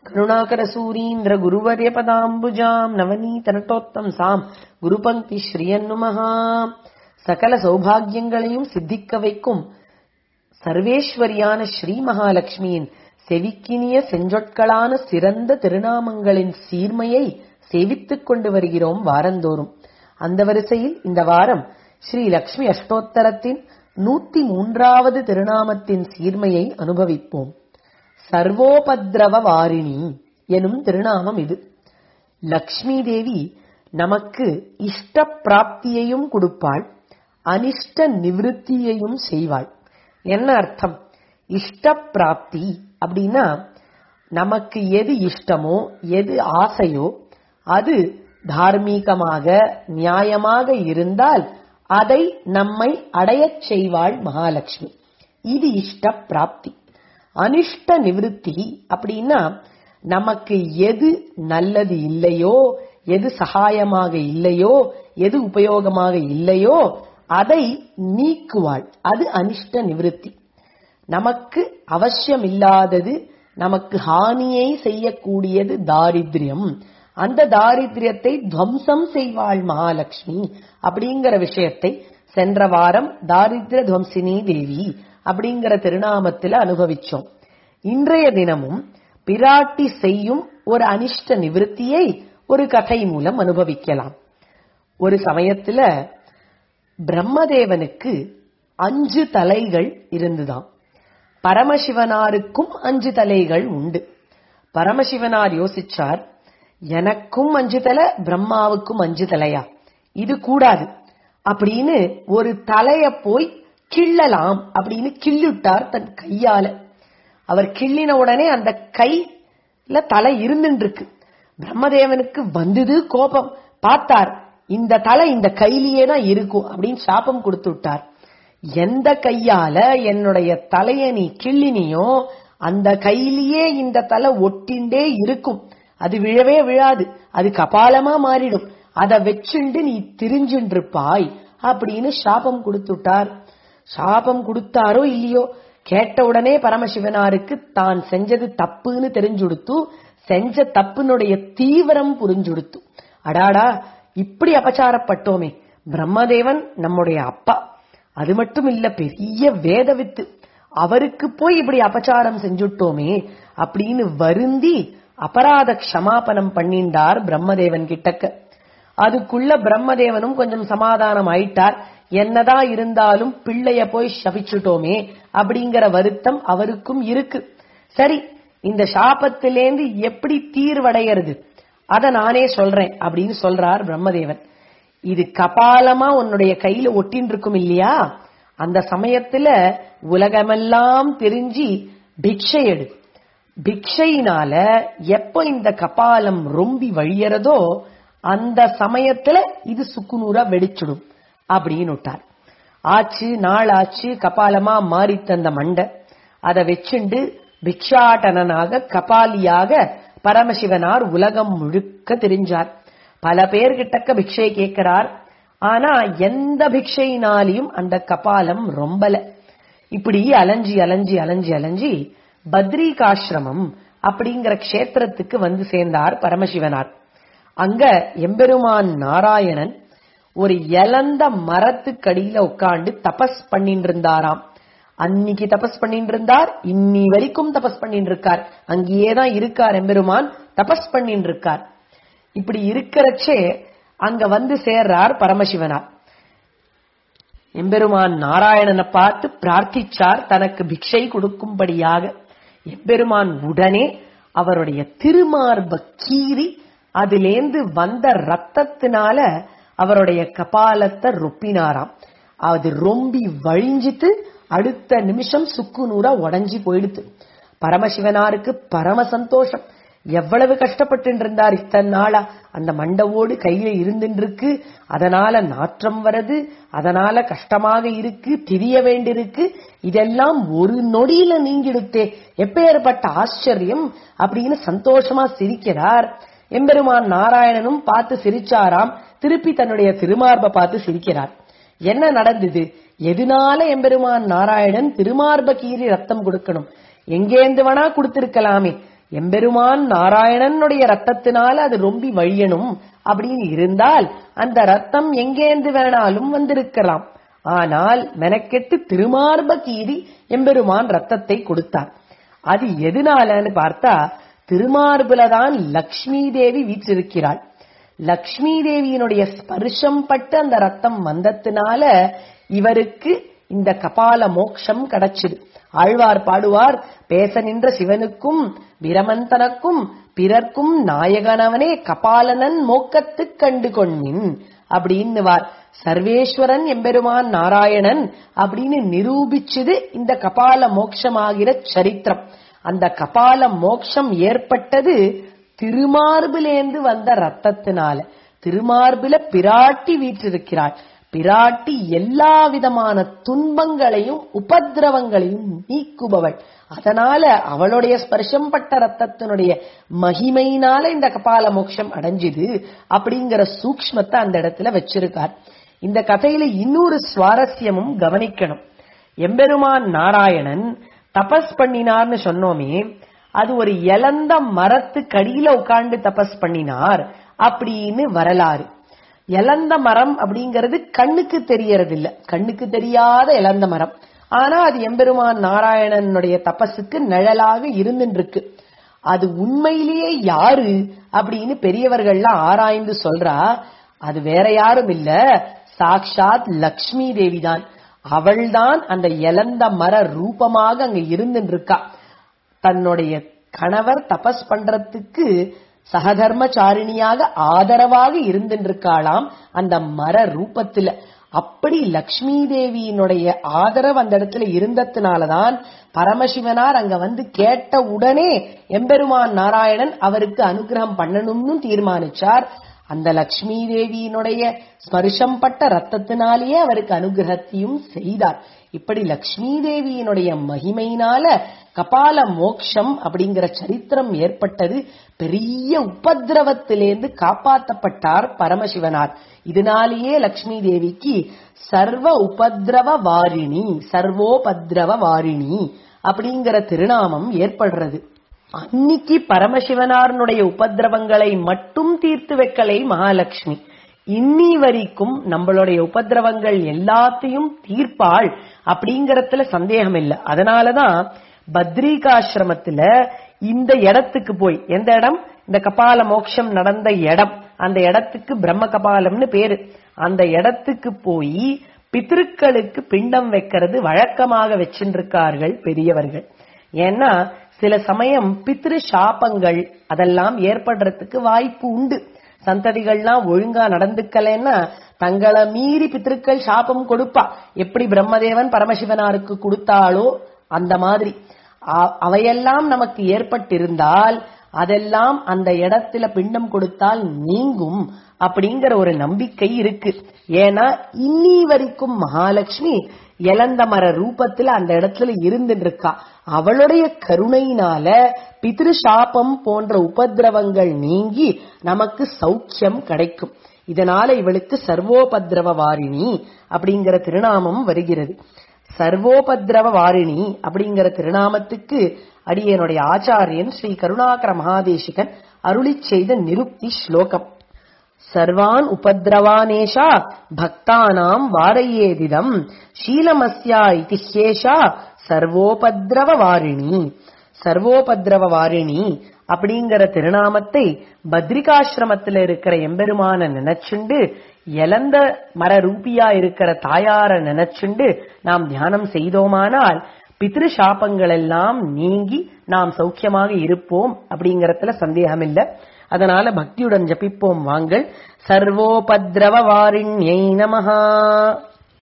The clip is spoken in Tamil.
கருணாகரசூரீந்திர குருவர்ய பதாம்புஜாம் நவநீத நட்டோத்தம் சாம் குருபங்கி ஸ்ரீயன்னுமஹா சகல சௌபாகியங்களையும் சித்திக்க வைக்கும் சர்வேஸ்வரியான ஸ்ரீ மகாலட்சுமியின் செவிக்கினிய செஞ்சொற்களான சிறந்த திருநாமங்களின் சீர்மையை சேவித்துக் கொண்டு வருகிறோம் வாரந்தோறும் அந்த வரிசையில் இந்த வாரம் ஸ்ரீ லக்ஷ்மி அஷ்டோத்தரத்தின் நூத்தி மூன்றாவது திருநாமத்தின் சீர்மையை அனுபவிப்போம் சர்வோபத்ரவ வாரிணி எனும் திருநாமம் இது லக்ஷ்மி தேவி நமக்கு இஷ்ட பிராப்தியையும் கொடுப்பாள் அனிஷ்ட நிவிருத்தியையும் செய்வாள் என்ன அர்த்தம் இஷ்ட பிராப்தி அப்படின்னா நமக்கு எது இஷ்டமோ எது ஆசையோ அது தார்மீகமாக நியாயமாக இருந்தால் அதை நம்மை அடையச் செய்வாள் மகாலட்சுமி இது இஷ்ட பிராப்தி அனிஷ்ட நிவிருத்தி அப்படின்னா நமக்கு எது நல்லது இல்லையோ எது சகாயமாக இல்லையோ எது உபயோகமாக இல்லையோ அதை நீக்குவாள் அது அனிஷ்ட நிவிருத்தி நமக்கு அவசியமில்லாதது நமக்கு ஹானியை செய்யக்கூடியது தாரித்ரியம் அந்த தாரித்ரியத்தை துவம்சம் செய்வாள் மகாலட்சுமி அப்படிங்கிற விஷயத்தை சென்ற வாரம் தாரித்ர துவம்சினி தேவி அப்படிங்கிற திருநாமத்தில் அனுபவிச்சோம் இன்றைய தினமும் பிராட்டி செய்யும் ஒரு அனிஷ்ட நிவிருத்தியை ஒரு கதை மூலம் அனுபவிக்கலாம் ஒரு சமயத்துல பிரம்மதேவனுக்கு அஞ்சு தலைகள் இருந்துதான் பரமசிவனாருக்கும் அஞ்சு தலைகள் உண்டு பரமசிவனார் யோசிச்சார் எனக்கும் அஞ்சு தலை பிரம்மாவுக்கும் அஞ்சு தலையா இது கூடாது அப்படின்னு ஒரு தலைய போய் கிள்ளலாம் அப்படின்னு கிள்ளிட்டார் தன் கையால அவர் கிள்ளின உடனே அந்த கைல தலை இருந்துட்டு இருக்கு பிரம்மதேவனுக்கு வந்தது கோபம் பார்த்தார் இந்த தலை இந்த கையிலேயே தான் இருக்கும் அப்படின்னு சாபம் கொடுத்து விட்டார் எந்த கையால என்னுடைய தலைய நீ கிள்ளினியோ அந்த கையிலேயே இந்த தலை ஒட்டிண்டே இருக்கும் அது விழவே விழாது அது கபாலமா மாறிடும் அதை வச்சுண்டு நீ திரிஞ்சுட்டு இருப்பாய் அப்படின்னு சாபம் கொடுத்துட்டார் சாபம் கொடுத்தாரோ இல்லையோ கேட்ட உடனே பரமசிவனாருக்கு தான் செஞ்சது தப்புன்னு தெரிஞ்சுடுத்து செஞ்ச தப்புனுடைய தீவிரம் புரிஞ்சுடுத்து அடாடா இப்படி அபச்சாரப்பட்டோமே பிரம்மதேவன் நம்முடைய அப்பா அது மட்டும் இல்ல பெரிய வேதவித்து அவருக்கு போய் இப்படி அபச்சாரம் செஞ்சுட்டோமே அப்படின்னு வருந்தி அபராத க்ஷமாபனம் பண்ணிண்டார் பிரம்மதேவன் கிட்டக்க அதுக்குள்ள பிரம்மதேவனும் கொஞ்சம் சமாதானம் ஆயிட்டார் என்னதான் இருந்தாலும் பிள்ளைய போய் சபிச்சுட்டோமே அப்படிங்கிற வருத்தம் அவருக்கும் இருக்கு சரி இந்த சாபத்திலேந்து எப்படி தீர்வடைகிறது அத நானே சொல்றேன் அப்படின்னு சொல்றார் பிரம்மதேவன் இது கபாலமா உன்னுடைய கையில ஒட்டின் இருக்கும் இல்லையா அந்த சமயத்துல உலகமெல்லாம் தெரிஞ்சு பிக்ஷை எடு பிக்ஷையினால எப்ப இந்த கபாலம் ரொம்பி வழியறதோ அந்த சமயத்துல இது சுக்குநூறா வெடிச்சிடும் அப்படின்னு விட்டார் ஆச்சு நாள் ஆச்சு கபாலமா மாறி தந்த மண்டை அதை வச்சுண்டு பிக்ஷாட்டனாக கபாலியாக பரமசிவனார் உலகம் முழுக்க தெரிஞ்சார் பல பேர்கிட்டக்க பிக்ஷை கேட்கிறார் ஆனா எந்த பிக்ஷையினாலையும் அந்த கபாலம் ரொம்பல இப்படி அலைஞ்சி அலைஞ்சி அலைஞ்சி அலைஞ்சி பத்ரிகாசிரமம் அப்படிங்கிற க்ஷேத்திரத்துக்கு வந்து சேர்ந்தார் பரமசிவனார் அங்க எம்பெருமான் நாராயணன் ஒரு இலந்த மரத்துக்கடியில உட்கார்ந்து தபஸ் பண்ணிட்டு இருந்தாராம் அன்னைக்கு தபஸ் பண்ணிட்டு இருந்தார் இன்னி வரைக்கும் தபஸ் பண்ணிட்டு இருக்கார் அங்கேயேதான் இருக்கார் எம்பெருமான் தபஸ் பண்ணிட்டு இருக்கார் இப்படி இருக்கிறச்சே அங்க வந்து சேர்றார் பரமசிவனார் எம்பெருமான் நாராயணனை பார்த்து பிரார்த்திச்சார் தனக்கு பிக்ஷை கொடுக்கும்படியாக எம்பெருமான் உடனே அவருடைய திருமார்ப கீறி அதிலேந்து வந்த ரத்தத்தினால அவருடைய கபாலத்தை ரொப்பினாராம் அது ரொம்பி வழிஞ்சிட்டு அடுத்த நிமிஷம் சுக்கு நூறா உடஞ்சி போயிடுத்து பரமசிவனாருக்கு பரம சந்தோஷம் எவ்வளவு கஷ்டப்பட்டு இருந்தார் இத்தனை நாளா அந்த மண்டவோடு கையில இருந்துருக்கு அதனால நாற்றம் வருது அதனால கஷ்டமாக இருக்கு திரிய வேண்டியிருக்கு இதெல்லாம் ஒரு நொடியில நீங்கிடுத்தே எப்பேற்பட்ட ஆச்சரியம் அப்படின்னு சந்தோஷமா சிரிக்கிறார் எம்பெருமான் நாராயணனும் பார்த்து சிரிச்சாராம் திருப்பி தன்னுடைய திருமார்பை பார்த்து சிரிக்கிறார் என்ன நடந்தது எதனால எம்பெருமான் நாராயணன் திருமார்ப கீறி ரத்தம் கொடுக்கணும் எங்கேந்து வேணா கொடுத்திருக்கலாமே எம்பெருமான் நாராயணனுடைய ரத்தத்தினால அது ரொம்பி வழியணும் அப்படின்னு இருந்தால் அந்த ரத்தம் எங்கேந்து வேணாலும் வந்திருக்கலாம் ஆனால் மெனக்கெட்டு திருமார்ப கீறி எம்பெருமான் ரத்தத்தை கொடுத்தார் அது எதனாலன்னு பார்த்தா திருமார்புலதான் லக்ஷ்மி தேவி வீற்றிருக்கிறாள் லக்ஷ்மி தேவியினுடைய ஸ்பர்ஷம் பட்டு அந்த ரத்தம் வந்ததுனால இவருக்கு இந்த கபால மோக்ஷம் கிடைச்சது ஆழ்வார் பாடுவார் பேச நின்ற சிவனுக்கும் பிரமந்தனுக்கும் பிறர்க்கும் நாயகனவனே கபாலனன் மோக்கத்துக் கண்டு கொண்மின் அப்படின்னுவார் சர்வேஸ்வரன் எம்பெருமான் நாராயணன் அப்படின்னு நிரூபிச்சது இந்த கபால மோக்ஷமாகிற சரித்திரம் அந்த கபால மோக்ஷம் ஏற்பட்டது திருமார்பிலேந்து வந்த ரத்தத்தினால திருமார்பில பிராட்டி வீற்றிருக்கிறாள் பிராட்டி எல்லா விதமான துன்பங்களையும் உபதிரவங்களையும் நீக்குபவள் அதனால அவளுடைய ஸ்பர்ஷம் பட்ட ரத்தத்தினுடைய மகிமையினால இந்த கபால மோட்சம் அடைஞ்சுது அப்படிங்கிற சூக்ஷ்மத்தை அந்த இடத்துல வச்சிருக்கார் இந்த கதையில இன்னொரு சுவாரஸ்யமும் கவனிக்கணும் எம்பெருமான் நாராயணன் தபஸ் பண்ணினார்னு சொன்னோமே அது ஒரு இலந்த மரத்துக்கடியில உட்கார்ந்து தபஸ் பண்ணினார் அப்படின்னு வரலாறு இலந்த மரம் அப்படிங்கிறது கண்ணுக்கு தெரியறது இல்ல கண்ணுக்கு தெரியாத இலந்த மரம் ஆனா அது எம்பெருமான் நாராயணனுடைய தபஸுக்கு நிழலாக இருந்துட்டு இருக்கு அது உண்மையிலேயே யாரு அப்படின்னு பெரியவர்கள்லாம் ஆராய்ந்து சொல்றா அது வேற யாரும் இல்ல சாக்ஷாத் லக்ஷ்மி தேவி தான் அவள்தான் அந்த இலந்த மர ரூபமாக அங்க இருந்துட்டு இருக்கா தன்னுடைய கணவர் தபஸ் பண்றதுக்கு சகதர்மச்சாரிணியாக ஆதரவாக இருந்திருக்காளாம் அந்த மர ரூபத்துல அப்படி லக்ஷ்மி தேவியினுடைய ஆதரவு அந்த இடத்துல இருந்ததுனாலதான் பரமசிவனார் அங்க வந்து கேட்ட உடனே எம்பெருமான் நாராயணன் அவருக்கு அனுகிரகம் பண்ணணும்னு தீர்மானிச்சார் அந்த லக்ஷ்மி தேவியினுடைய ஸ்பர்ஷம் பட்ட ரத்தத்தினாலேயே அவருக்கு அனுகிரகத்தையும் செய்தார் இப்படி லக்ஷ்மி தேவியினுடைய மகிமையினால கபால மோக்ஷம் அப்படிங்கிற சரித்திரம் ஏற்பட்டது பெரிய உபதிரவத்திலேருந்து காப்பாற்றப்பட்டார் பரமசிவனார் இதனாலேயே லக்ஷ்மி தேவிக்கு சர்வ உபதிரவ வாரிணி சர்வோபத்ரவ வாரிணி அப்படிங்கிற திருநாமம் ஏற்படுறது அன்னிக்கு பரமசிவனாரனுடைய உபதிரவங்களை மட்டும் தீர்த்து வைக்கலை மகாலட்சுமி இன்னி வரைக்கும் நம்மளுடைய உபதிரவங்கள் எல்லாத்தையும் தீர்ப்பாள் அப்படிங்கறதுல சந்தேகம் இல்லை அதனாலதான் பத்ரிகாசிரமத்துல இந்த இடத்துக்கு போய் எந்த இடம் இந்த கபால மோட்சம் நடந்த இடம் அந்த இடத்துக்கு பிரம்ம கபாலம்னு பேரு அந்த இடத்துக்கு போய் பித்திருக்களுக்கு பிண்டம் வைக்கிறது வழக்கமாக வச்சிருக்கார்கள் பெரியவர்கள் ஏன்னா சில சமயம் பித்ரு சாபங்கள் அதெல்லாம் ஏற்படுறதுக்கு வாய்ப்பு உண்டு சந்ததிகள்லாம் ஒழுங்கா நடந்துக்கலன்னா தங்களை மீறி பித்திருக்கள் சாபம் கொடுப்பா எப்படி பிரம்மதேவன் பரமசிவனாருக்கு கொடுத்தாளோ அந்த மாதிரி அவையெல்லாம் நமக்கு ஏற்பட்டிருந்தால் அதெல்லாம் அந்த இடத்துல பிண்டம் கொடுத்தால் நீங்கும் அப்படிங்கிற ஒரு நம்பிக்கை இருக்கு ஏன்னா இன்னி வரைக்கும் மகாலட்சுமி இளந்த மர ரூபத்துல அந்த இடத்துல இருந்துட்டு இருக்கா அவளுடைய கருணையினால பித்ரு சாபம் போன்ற உபதிரவங்கள் நீங்கி நமக்கு சௌக்கியம் கிடைக்கும் இதனால இவளுக்கு சர்வோபத்ரவ வாரிணி அப்படிங்கிற திருநாமம் வருகிறது சர்வோபத்ரவ வாரிணி அப்படிங்கிற திருநாமத்துக்கு அடியனுடைய ஆச்சாரியன் ஸ்ரீ கருணாகர மகாதேசிகன் அருளி செய்த நிருக்தி ஸ்லோகம் சர்வான் உபத்ரவானேஷா பக்தானாம் வாரையேதிதம் ஷீலமஸ்யா இதி ஹேஷா சர்வோபத்ரவ வாரிணி சர்வோபத்ரவ வாரிணி அப்படிங்கிற திருநாமத்தை பத்ரிகாசிரமத்துல இருக்கிற எம்பெருமான நினைச்சுண்டு இழந்த மர ரூபியா இருக்கிற தாயார நினைச்சுண்டு நாம் தியானம் செய்தோமானால் பித்ரு சாபங்கள் எல்லாம் நீங்கி நாம் சௌக்கியமாக இருப்போம் அப்படிங்கறதுல சந்தேகம் இல்ல அதனால பக்தியுடன் ஜபிப்போம் வாங்கள் சர்வோபத்ரவ வாரிண்யை நமஹா